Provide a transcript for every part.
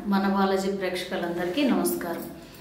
మన బాలాజీ ప్రేక్షకులందరికీ నమస్కారం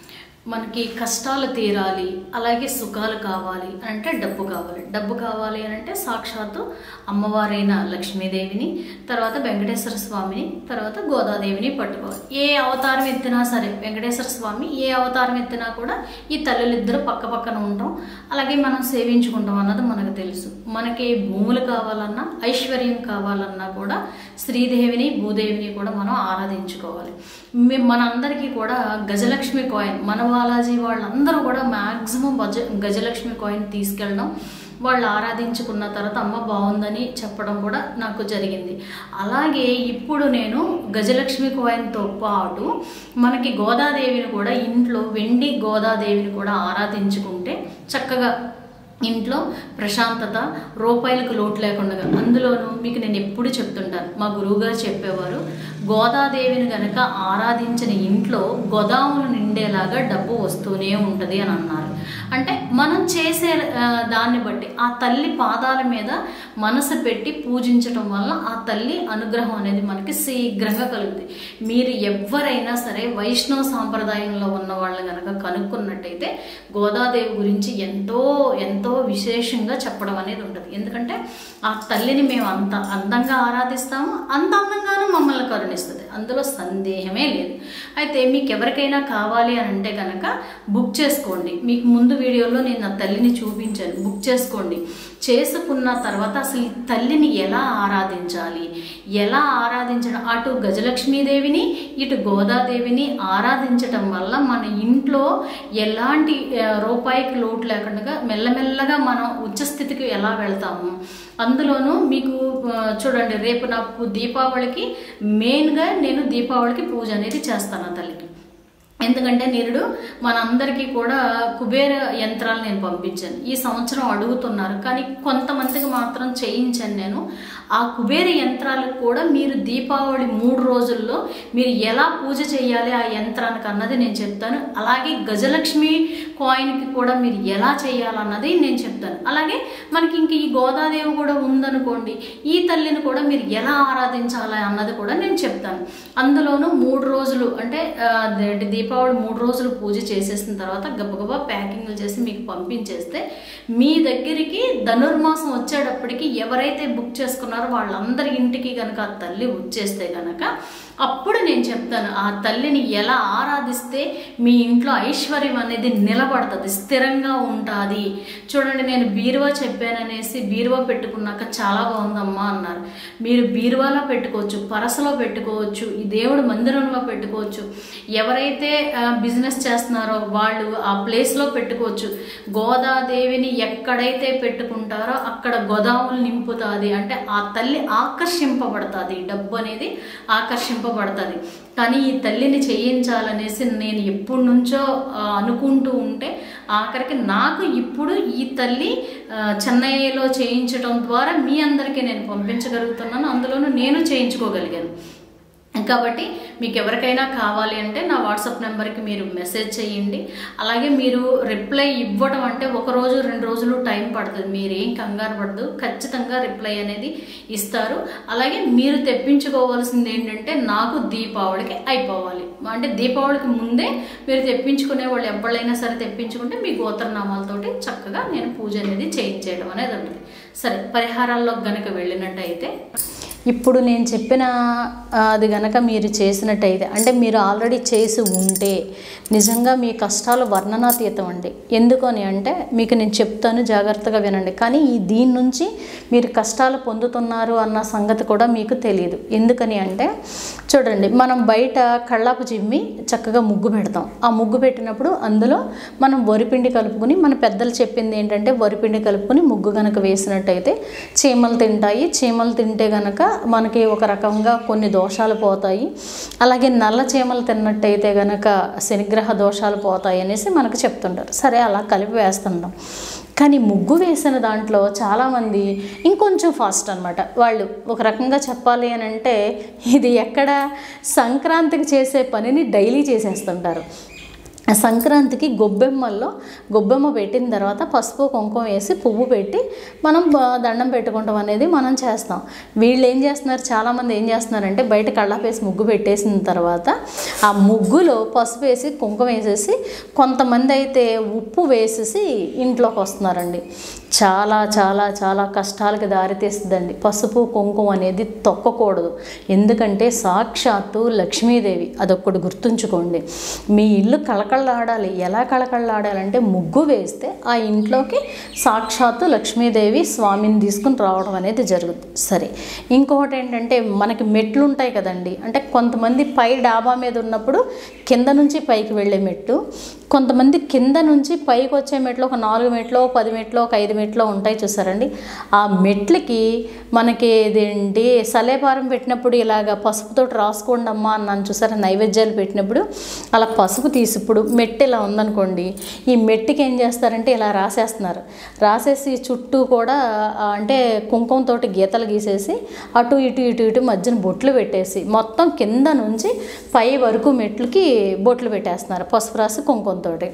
మనకి కష్టాలు తీరాలి అలాగే సుఖాలు కావాలి అని అంటే డబ్బు కావాలి డబ్బు కావాలి అని అంటే సాక్షాత్తు అమ్మవారైన లక్ష్మీదేవిని తర్వాత వెంకటేశ్వర స్వామిని తర్వాత గోదాదేవిని పట్టుకోవాలి ఏ అవతారం ఎత్తినా సరే వెంకటేశ్వర స్వామి ఏ అవతారం ఎత్తినా కూడా ఈ తల్లులిద్దరూ పక్క పక్కన ఉంటాం అలాగే మనం సేవించుకుంటాం అన్నది మనకు తెలుసు మనకి భూములు కావాలన్నా ఐశ్వర్యం కావాలన్నా కూడా శ్రీదేవిని భూదేవిని కూడా మనం ఆరాధించుకోవాలి మే- మనందరికీ కూడా గజలక్ష్మి కాయిన్ మన బాలాజీ వాళ్ళందరూ కూడా మ్యాక్సిమం గజ గజలక్ష్మి కాయిన్ తీసుకెళ్ళడం వాళ్ళు ఆరాధించుకున్న తర్వాత అమ్మ బాగుందని చెప్పడం కూడా నాకు జరిగింది అలాగే ఇప్పుడు నేను గజలక్ష్మి కాయిన్తో పాటు మనకి గోదాదేవిని కూడా ఇంట్లో వెండి గోదాదేవిని కూడా ఆరాధించుకుంటే చక్కగా ఇంట్లో ప్రశాంతత రూపాయలకు లోటు లేకుండా అందులోనూ మీకు నేను ఎప్పుడు చెప్తుంటాను మా గురువుగారు చెప్పేవారు గోదాదేవిని గనక ఆరాధించిన ఇంట్లో గోదాములు నిండేలాగా డబ్బు వస్తూనే ఉంటుంది అని అన్నారు అంటే మనం చేసే ఆ, దాన్ని బట్టి ఆ తల్లి పాదాల మీద మనసు పెట్టి పూజించటం వల్ల ఆ తల్లి అనుగ్రహం అనేది మనకి శీఘ్రంగా కలుగుతుంది మీరు ఎవరైనా సరే వైష్ణవ సాంప్రదాయంలో ఉన్న వాళ్ళు కనుక కనుక్కున్నట్టయితే గోదాదేవి గురించి ఎంతో ఎంతో విశేషంగా చెప్పడం అనేది ఉంటుంది ఎందుకంటే ఆ తల్లిని మేము అంత అందంగా ఆరాధిస్తాము అంత అందంగానూ మమ్మల్ని కరుణిస్తుంది అందులో సందేహమే లేదు అయితే మీకు ఎవరికైనా కావాలి అని అంటే కనుక బుక్ చేసుకోండి మీకు ముందు వీడియోలో నేను నా తల్లిని చూపించాను బుక్ చేసుకోండి చేసుకున్న తర్వాత అసలు ఈ తల్లిని ఎలా ఆరాధించాలి ఎలా ఆరాధించడం అటు గజలక్ష్మీదేవిని ఇటు గోదాదేవిని ఆరాధించటం వల్ల మన ఇంట్లో ఎలాంటి ఆ, రూపాయికి లోటు లేకుండా మెల్లమెల్లగా మనం ఉచ్చస్థితికి ఎలా వెళ్తాము అందులోనూ మీకు ఆ, చూడండి రేపు నాకు దీపావళికి మెయిన్గా నేను దీపావళికి పూజ అనేది చేస్తాను ఆ తల్లికి ఎందుకంటే నిరుడు మనందరికీ కూడా కుబేర యంత్రాలు నేను పంపించాను ఈ సంవత్సరం అడుగుతున్నారు కానీ కొంతమందికి మాత్రం చేయించాను నేను ఆ కుబేర యంత్రాలకు కూడా మీరు దీపావళి మూడు రోజుల్లో మీరు ఎలా పూజ చేయాలి ఆ యంత్రానికి అన్నది నేను చెప్తాను అలాగే గజలక్ష్మి కాయిన్కి కూడా మీరు ఎలా చేయాలన్నది నేను చెప్తాను అలాగే మనకి ఇంక ఈ గోదాదేవి కూడా ఉందనుకోండి ఈ తల్లిని కూడా మీరు ఎలా ఆరాధించాలి అన్నది కూడా నేను చెప్తాను అందులోనూ మూడు రోజులు అంటే ఆ, అదేంటి దీపావళి మూడు రోజులు పూజ చేసేసిన తర్వాత గబగబా ప్యాకింగ్లు చేసి మీకు పంపించేస్తే మీ దగ్గరికి ధనుర్మాసం వచ్చేటప్పటికి ఎవరైతే బుక్ చేసుకున్నారో వాళ్ళందరి ఇంటికి కనుక ఆ తల్లి వచ్చేస్తే కనుక అప్పుడు నేను చెప్తాను ఆ తల్లిని ఎలా ఆరాధిస్తే మీ ఇంట్లో ఐశ్వర్యం అనేది నిలబడుతుంది స్థిరంగా ఉంటుంది చూడండి నేను బీరువా చెప్పాననేసి బీరువా పెట్టుకున్నాక చాలా బాగుందమ్మా అన్నారు మీరు బీరువాలో పెట్టుకోవచ్చు పరసలో పెట్టుకోవచ్చు ఈ దేవుడు మందిరంలో పెట్టుకోవచ్చు ఎవరైతే బిజినెస్ చేస్తున్నారో వాళ్ళు ఆ ప్లేస్లో పెట్టుకోవచ్చు గోదాదేవిని ఎక్కడైతే పెట్టుకుంటారో అక్కడ గోదాములు నింపుతుంది అంటే ఆ తల్లి ఆకర్షింపబడుతుంది డబ్బు అనేది ఆకర్షింపబడుతుంది కానీ ఈ తల్లిని చేయించాలనేసి నేను ఎప్పటి నుంచో ఆ, అనుకుంటూ ఉంటే ఆఖరికి నాకు ఇప్పుడు ఈ తల్లి ఆ, చెన్నైలో చేయించడం ద్వారా మీ అందరికీ నేను పంపించగలుగుతున్నాను అందులోనూ నేను చేయించుకోగలిగాను కాబట్టి మీకు ఎవరికైనా కావాలి అంటే నా వాట్సాప్ నెంబర్కి మీరు మెసేజ్ చేయండి అలాగే మీరు రిప్లై ఇవ్వడం అంటే ఒక రోజు రెండు రోజులు టైం పడుతుంది మీరు ఏం కంగారు పడదు ఖచ్చితంగా రిప్లై అనేది ఇస్తారు అలాగే మీరు తెప్పించుకోవాల్సింది ఏంటంటే నాకు దీపావళికి అయిపోవాలి అంటే దీపావళికి ముందే మీరు తెప్పించుకునే వాళ్ళు ఎవరైనా సరే తెప్పించుకుంటే మీ గోత్రనామాలతోటి చక్కగా నేను పూజ అనేది చేయించేయడం అనేది ఉంటుంది సరే పరిహారాల్లో గనక వెళ్ళినట్టయితే ఇప్పుడు నేను చెప్పిన ఆ, అది గనక మీరు చేసినట్టయితే అంటే మీరు ఆల్రెడీ చేసి ఉంటే నిజంగా మీ కష్టాలు వర్ణనాతీతం అండి ఎందుకని అంటే మీకు నేను చెప్తాను జాగ్రత్తగా వినండి కానీ ఈ దీని నుంచి మీరు కష్టాలు పొందుతున్నారు అన్న సంగతి కూడా మీకు తెలియదు ఎందుకని అంటే చూడండి మనం బయట కళ్ళాపు చిమ్మి చక్కగా ముగ్గు పెడతాం ఆ ముగ్గు పెట్టినప్పుడు అందులో మనం వరిపిండి కలుపుకుని మన పెద్దలు చెప్పింది ఏంటంటే వరిపిండి కలుపుకొని ముగ్గు గనక వేసినట్టయితే చీమలు తింటాయి చీమలు తింటే గనక మనకి ఒక రకంగా కొన్ని దోషాలు పోతాయి అలాగే నల్ల చీమలు తిన్నట్టయితే గనక శనిగ్రహ దోషాలు పోతాయి అనేసి మనకు చెప్తుంటారు సరే అలా కలిపి వేస్తుంటాం కానీ ముగ్గు వేసిన దాంట్లో చాలామంది ఇంకొంచెం ఫాస్ట్ అనమాట వాళ్ళు ఒక రకంగా చెప్పాలి అని అంటే ఇది ఎక్కడ సంక్రాంతికి చేసే పనిని డైలీ చేసేస్తుంటారు సంక్రాంతికి గొబ్బెమ్మల్లో గొబ్బెమ్మ పెట్టిన తర్వాత పసుపు కుంకుమ వేసి పువ్వు పెట్టి మనం బ- దండం పెట్టుకుంటాం అనేది మనం చేస్తాం వీళ్ళు ఏం చేస్తున్నారు చాలామంది ఏం చేస్తున్నారంటే బయట కళ్ళాపేసి ముగ్గు పెట్టేసిన తర్వాత ఆ ముగ్గులో పసుపు వేసి కుంకుమ వేసేసి కొంతమంది అయితే ఉప్పు వేసేసి ఇంట్లోకి వస్తున్నారండి చాలా చాలా చాలా కష్టాలకి దారితీస్తుందండి పసుపు కుంకుమ అనేది తొక్కకూడదు ఎందుకంటే సాక్షాత్తు లక్ష్మీదేవి అదొక్కటి గుర్తుంచుకోండి మీ ఇల్లు కళకళలాడాలి ఎలా కళకళలాడాలంటే ముగ్గు వేస్తే ఆ ఇంట్లోకి సాక్షాత్తు లక్ష్మీదేవి స్వామిని తీసుకుని రావడం అనేది జరుగుతుంది సరే ఇంకొకటి ఏంటంటే మనకి మెట్లు ఉంటాయి కదండి అంటే కొంతమంది పై డాబా మీద ఉన్నప్పుడు కింద నుంచి పైకి వెళ్ళే మెట్టు కొంతమంది కింద నుంచి పైకి వచ్చే మెట్లు ఒక నాలుగు మెట్లు ఒక పది మెట్లు ఒక ఐదు మెట్లు ఉంటాయి చూసారండి ఆ మెట్లకి మనకి ఇదేంటి సలేపారం పెట్టినప్పుడు ఇలాగ పసుపుతోటి రాసుకోండి అమ్మా అన్నాను చూసారా నైవేద్యాలు పెట్టినప్పుడు అలా పసుపు తీసి ఇప్పుడు మెట్టు ఇలా ఉందనుకోండి ఈ మెట్టుకి ఏం చేస్తారంటే ఇలా రాసేస్తున్నారు రాసేసి చుట్టూ కూడా ఆ, అంటే కుంకుమతోటి గీతలు గీసేసి అటు ఇటు ఇటు ఇటు మధ్యన బొట్లు పెట్టేసి మొత్తం కింద నుంచి పై వరకు మెట్లకి బొట్లు పెట్టేస్తున్నారు పసుపు రాసి కుంకుమతోటి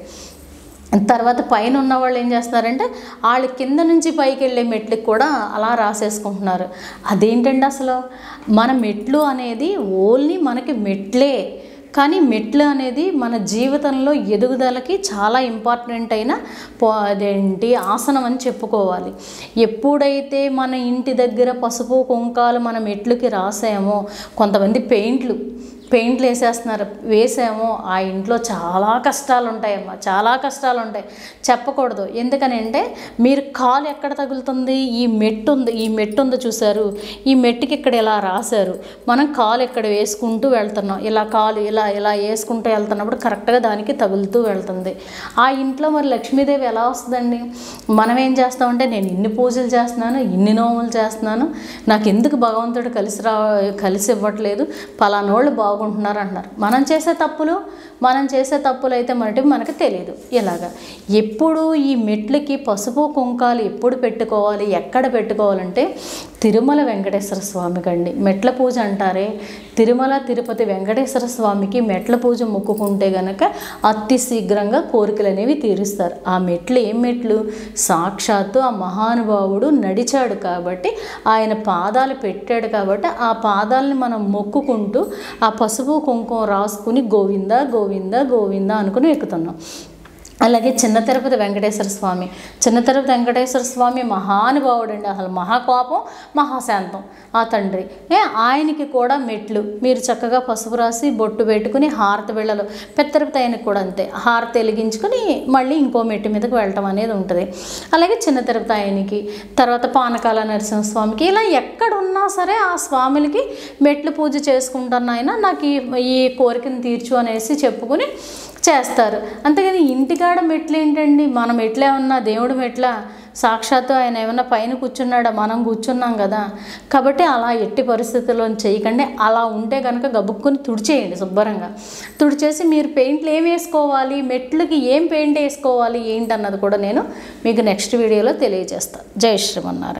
తర్వాత పైన ఉన్న వాళ్ళు ఏం చేస్తున్నారంటే వాళ్ళ కింద నుంచి పైకి వెళ్ళే మెట్లకి కూడా అలా రాసేసుకుంటున్నారు అదేంటండి అసలు మన మెట్లు అనేది ఓన్లీ మనకి మెట్లే కానీ మెట్లు అనేది మన జీవితంలో ఎదుగుదలకి చాలా ఇంపార్టెంట్ అయిన పో- అదేంటి ఆసనం అని చెప్పుకోవాలి ఎప్పుడైతే మన ఇంటి దగ్గర పసుపు కుంకాలు మన మెట్లుకి రాసామో కొంతమంది పెయింట్లు పెయింట్లు వేసేస్తున్నారు వేసామో ఆ ఇంట్లో చాలా కష్టాలు ఉంటాయమ్మా చాలా కష్టాలు ఉంటాయి చెప్పకూడదు ఎందుకని అంటే మీరు కాలు ఎక్కడ తగులుతుంది ఈ మెట్టు ఉంది ఈ మెట్టు ఉంది చూసారు ఈ మెట్టుకి ఇక్కడ ఇలా రాశారు మనం కాలు ఇక్కడ వేసుకుంటూ వెళ్తున్నాం ఇలా కాలు ఇలా ఇలా వేసుకుంటూ వెళ్తున్నప్పుడు కరెక్ట్గా దానికి తగులుతూ వెళ్తుంది ఆ ఇంట్లో మరి లక్ష్మీదేవి ఎలా వస్తుందండి మనం ఏం చేస్తామంటే నేను ఇన్ని పూజలు చేస్తున్నాను ఇన్ని నోములు చేస్తున్నాను నాకు ఎందుకు భగవంతుడు కలిసి రా కలిసి ఇవ్వట్లేదు పలానోళ్ళు బాగుంటున్నారు అంటున్నారు మనం చేసే తప్పులు మనం చేసే తప్పులు అయితే మనటి మనకు తెలియదు ఇలాగా ఎప్పుడు ఈ మెట్లకి పసుపు కుంకాలు ఎప్పుడు పెట్టుకోవాలి ఎక్కడ పెట్టుకోవాలంటే తిరుమల వెంకటేశ్వర స్వామికి అండి మెట్ల పూజ అంటారే తిరుమల తిరుపతి వెంకటేశ్వర స్వామికి మెట్ల పూజ మొక్కుకుంటే గనక అతి శీఘ్రంగా కోరికలు అనేవి తీరుస్తారు ఆ మెట్లు ఏం మెట్లు సాక్షాత్తు ఆ మహానుభావుడు నడిచాడు కాబట్టి ఆయన పాదాలు పెట్టాడు కాబట్టి ఆ పాదాలని మనం మొక్కుకుంటూ ఆ పసుపు కుంకుమ రాసుకుని గోవింద గోవింద గోవింద అనుకుని ఎక్కుతున్నాం అలాగే చిన్న తిరుపతి వెంకటేశ్వర స్వామి చిన్న తిరుపతి వెంకటేశ్వర స్వామి మహానుభావుడు అండి అసలు మహాకోపం మహాశాంతం ఆ తండ్రి ఏ ఆయనకి కూడా మెట్లు మీరు చక్కగా పసుపు రాసి బొట్టు పెట్టుకుని హారతి వెళ్ళలు పెద్ద తిరుపతి ఆయనకి కూడా అంతే హారతి వెలిగించుకుని మళ్ళీ ఇంకో మెట్టు మీదకి వెళ్ళటం అనేది ఉంటుంది అలాగే చిన్న తిరుపతి ఆయనకి తర్వాత పానకాల నరసింహస్వామికి ఇలా ఎక్కడున్నా సరే ఆ స్వాములకి మెట్లు పూజ చేసుకుంటాను ఆయన నాకు ఈ ఈ కోరికను తీర్చు అనేసి చెప్పుకుని చేస్తారు అంతేగాని ఇంటికాడ మెట్లు ఏంటండి మన మెట్లే ఉన్నా దేవుడు మెట్ల సాక్షాత్తు ఆయన ఏమన్నా పైన కూర్చున్నాడా మనం కూర్చున్నాం కదా కాబట్టి అలా ఎట్టి పరిస్థితుల్లో చేయకండి అలా ఉంటే కనుక గబుక్కుని తుడిచేయండి శుభ్రంగా తుడిచేసి మీరు పెయింట్లు ఏం వేసుకోవాలి మెట్లకి ఏం పెయింట్ వేసుకోవాలి ఏంటి అన్నది కూడా నేను మీకు నెక్స్ట్ వీడియోలో తెలియజేస్తాను జై శ్రీమన్నారాయణ